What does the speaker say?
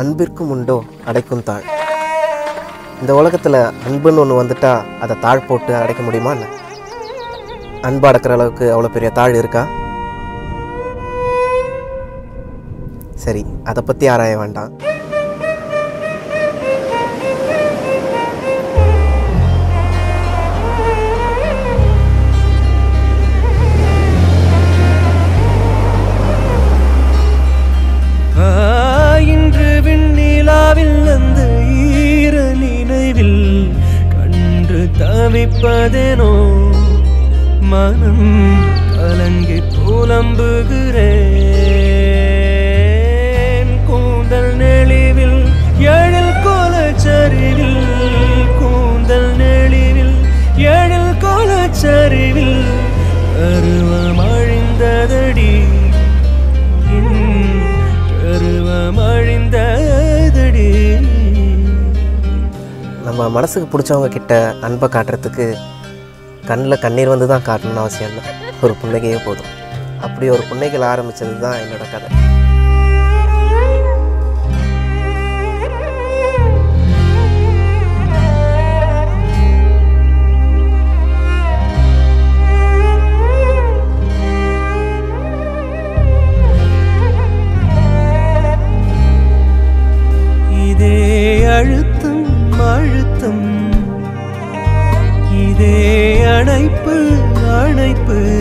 அன்பிற்கும் உண்டோ அடைக்கும் தாழ் இந்த உலகத்தில் அன்புன்னு ஒன்று வந்துட்டா அதை தாழ் போட்டு அடைக்க முடியுமா என்ன அன்பு அடக்கிற அளவுக்கு அவ்வளோ பெரிய தாழ் இருக்கா சரி அதை பற்றி ஆராய வேண்டாம் ஆ, இன்று விண்ணிலாவில் அந்த ஈர நினைவில் கண்டு தவிப்பதேனோ மனம் கலங்கி புலம்புகிறேன் கூந்தல் நெளிவில் எழில் கோலச்சரிவில் கூந்தல் நெளிவில் எழில் கோலச்சரிவில் அருவம் அழிந்ததடி கருவம் அழிந்ததடி நம்ம மனசுக்கு பிடிச்சவங்க கிட்ட அன்பை காட்டுறதுக்கு கண்ணில் கண்ணீர் வந்து தான் காட்டணும்னு அவசியம் இல்லை ஒரு புன்னகையே போதும் அப்படி ஒரு புன்னகையில் ஆரம்பித்தது தான் என்னோட கதை இதே அழுத்தம் அழுத்தம் இதே அணைப்பு அணைப்பு